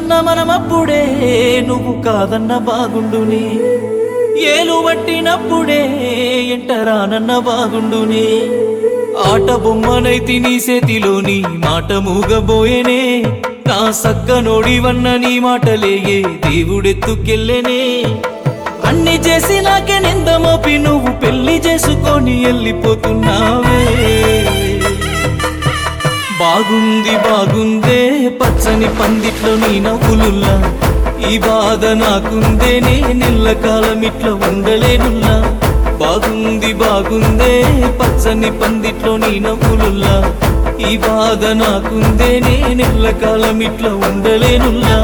కలుసుకున్న మనమప్పుడే నువ్వు కాదన్న బాగుండుని ఏలు పట్టినప్పుడే ఎంటరానన్న బాగుండుని ఆట బొమ్మనైతి నీ చేతిలోని మాట మూగబోయేనే నా సక్క నోడివన్న నీ మాటలేగే దేవుడెత్తుకెళ్ళేనే అన్ని చేసి నాకే నింద మోపి నువ్వు పెళ్లి చేసుకొని వెళ్ళిపోతున్నావే బాగుంది బాగుందే పచ్చని పందిట్లో నీ నవ్వులుల్లా ఈ బాధ నాకుందే నే నెల్ల కాలం ఇట్లా ఉండలేనుల్లా బాగుంది బాగుందే పచ్చని పందిట్లో నీ నవ్వులుల్లా ఈ బాధ నాకుందే నే నెల్ల కాలం ఇట్లా ఉండలేనుల్లా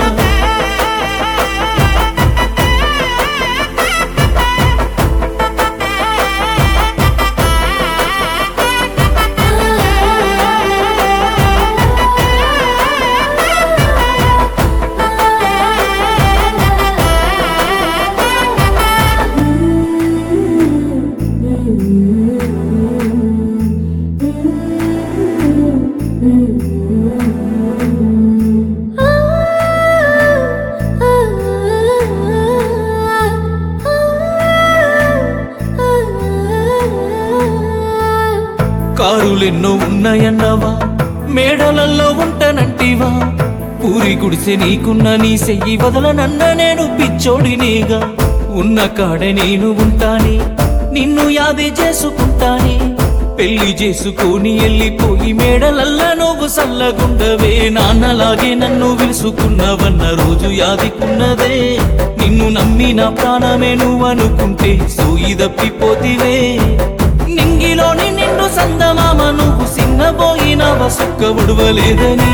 కారులెన్నో ఉన్నాయన్నావా మేడలల్లో ఉంటానంటివా పూరి గుడిసె నీకున్న నీ సెయ్యి వదలనన్న నేను పిచ్చోడినేగా ఉన్న కాడే నేను ఉంటానే నిన్ను యాది చేసుకుంటానే పెళ్లి చేసుకొని వెళ్ళిపోయి మేడలల్లా నువ్వు సల్లగుండవే నాన్నలాగే నన్ను విలుసుకున్నవన్న రోజు యాదికున్నదే నిన్ను నమ్మి నా ప్రాణమే నువ్వు అనుకుంటే సూయి తప్పిపోతివే నింగిలోని నిన్ను సందమామ నువ్వు సిన్నబోయినవ సుక్క ఉడవలేదని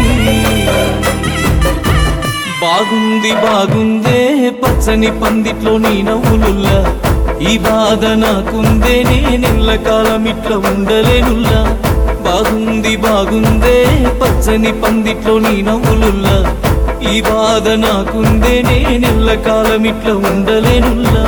బాగుంది బాగుందే పచ్చని పందిట్లో నీ నవ్వులుల్లా ఈ బాధ నాకుందే నేనెల్ల కాలం ఇట్లా ఉండలేనుల్లా బాగుంది బాగుందే పచ్చని పందిట్లో నీ నవ్వులుల్లా ఈ బాధ నాకుందే నేనెల్ల కాలం ఇట్లా ఉండలేనుల్లా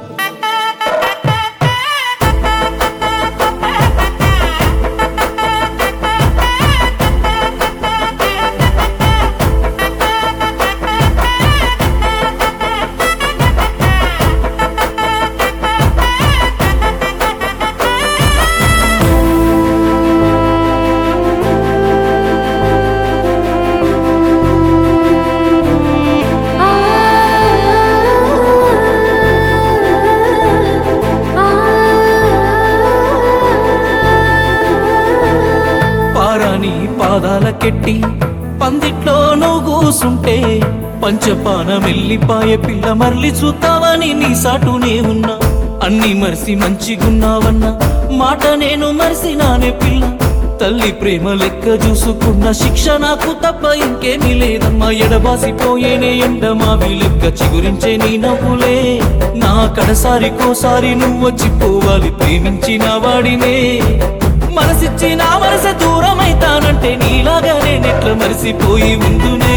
పారాని పాదాలకెట్టి పందిట్లో నువ్వు కూసుంటే పంచపాన మెల్లిపాయ పిల్ల మరలి చూస్తావని నీ సాటునే ఉన్నా అన్ని మరిసి మంచిగున్నావన్న మాట నేను మరిసినానే పిల్ల తల్లి ప్రేమ లెక్క చూసుకున్న శిక్ష నాకు తప్ప ఇంకేమీ లేదమ్మా ఎడబాసిపోయేనే ఎండ మావి లెక్క చిగురించే నీ నవ్వులే నా కడసారి కోసారి నువ్వు వచ్చిపోవాలి ప్రేమించిన వాడినే మనసిచ్చి నా మనస దూరమైతానంటే నీలాగా నేనెట్ల మరిసిపోయి ఉందునే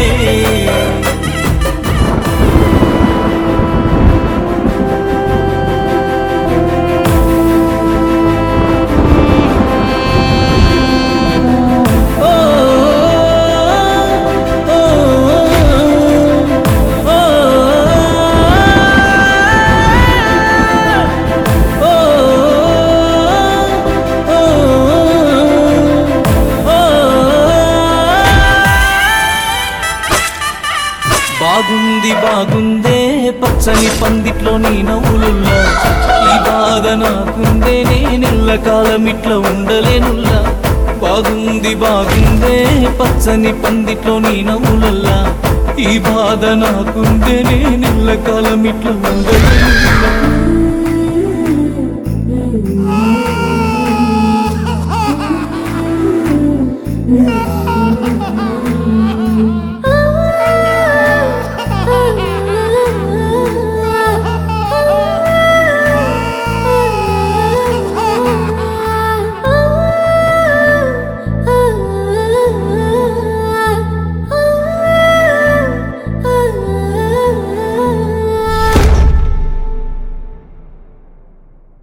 ఓ, ఓ, ఓ, ఓ, బాగుంది బాగుందే పచ్చని పందిట్లో నీ నవ్వులుల్లా ఈ బాధ నాకుందే నేనెల్ల కాలం ఇట్లా ఉండలేనుల్లా బాగుంది బాగుందే పచ్చని పందిట్లో నీ నవ్వులల్లా ఈ బాధ నాకుందే నేనెల్ల కాలం ఇట్లా ఉండలేనుల్లా